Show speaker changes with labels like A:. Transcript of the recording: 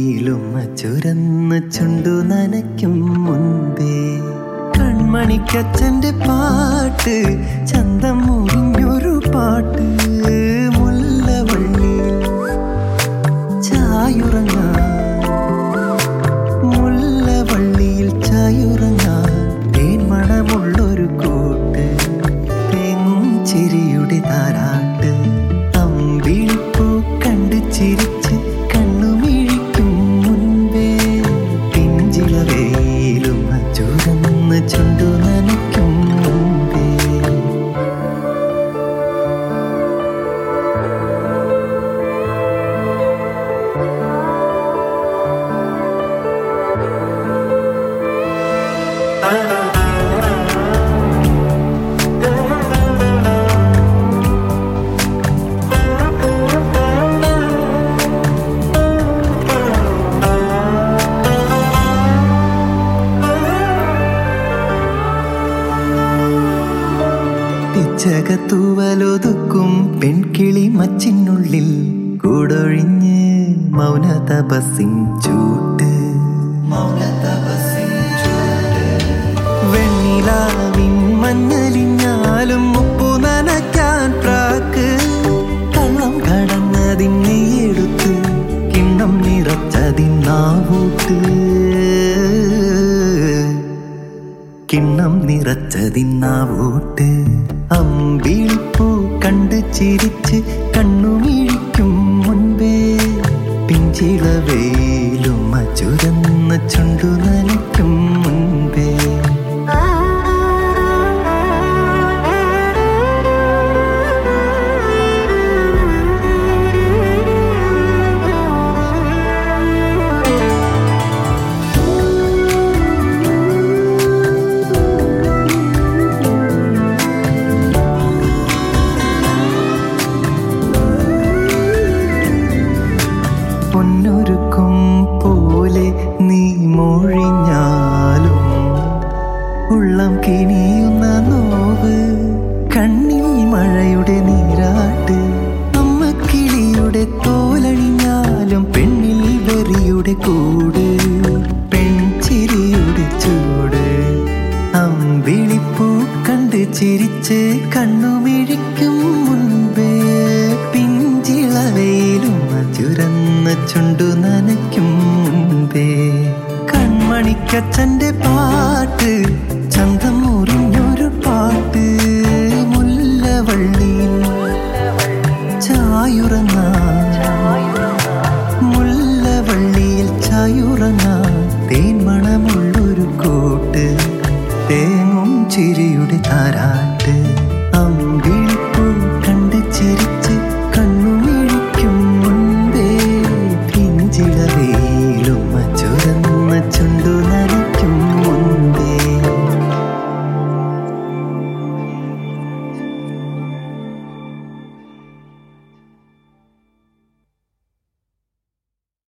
A: വെയിലും ചുരന്ന് ചുണ്ടു നനയ്ക്കും മുൻപേ കൺമണിക്കച്ഛന്റെ പാട്ട് ചന്തം മുറിഞ്ഞൊരു പാട്ട് മുല്ലവള്ളി ചായുറങ്ങാൻ മുല്ലവള്ളിയിൽ ചായുറങ്ങാൻ തേന്മണമുള്ളൊരു കൂട്ട് ചിരിയുടെ താരാട്ട് അമ്പിളിപ്പൂ കണ്ട് ചിരിച്ച് കണ്ണുമിഴിക്കും മുൻപേ പിഞ്ചിളവേലും ചുരന്ന് ചുണ്ടു നനയ്ക്കും മുൻപേ പിച്ചകത്തൂവലൊതുക്കും പെൺകിളി മച്ചിനുള്ളിൽ കൂടൊഴിഞ്ഞ് മൗന തപസിൻ ചൂട്ട് വെണ്ണിലാവിൻ മഞ്ഞലിഞ്ഞാലും ഉപ്പു നനയ്ക്കാൻ പ്രാക്ക് കള്ളം കടന്നതിനെ എടുത്ത് കിണ്ണം നിറച്ചതിന്നാവൂട്ട് കിണ്ണം നിറച്ചതിന്നാവൂട്ട് അമ്പിളിപ്പൂ കണ്ട് ചിരിച്ച് കണ്ണുമിഴിക്കും മുൻപേ പിഞ്ചിളവേലും ചുരന്ന ചുണ്ടു നനയ്ക്കും മുൻപേ പൊന്നൊരുക്കും പോലെ നീ മൊഴിഞ്ഞാലും ഉള്ളം കിണിയുന്ന നോവ് കണ്ണിൽ മഴയുടെ നീരാട്ട് അമ്മ കിളിയുടെ തോലണിഞ്ഞാലും പെണ്ണിൽ വെറിയുടെ കൂട് പെൺചിരിയുടെ ചൂട് അമ്പിളിപ്പൂ കണ്ട് ചിരിച്ച് കണ്ണുമിഴിക്കും മുൻപേ പിഞ്ചിളവയിലും ചുരന്ന ചുണ്ടു നനയ്ക്കും മുൻപേ കൺമണിക്കച്ഛന്റെ പാട്ട് ചന്തം മുറിഞ്ഞൊരു പാട്ട് മുല്ലവള്ളിയിൽ ചായുറങ്ങാൻ മുല്ലവള്ളിയിൽ ചായുറങ്ങാൻ തേന്മണമുള്ളൊരു കൂട്ട് തേങ്ങും ചിരിയുടെ താരാട്ട് അമ്പിളിപ്പൂ കണ്ട് ചിരിച്ച് കണ്ണുമിഴിക്കും മുൻപേ പിഞ്ചിളവേലും ചുരന്ന ചുണ്ടു നനയ്ക്കും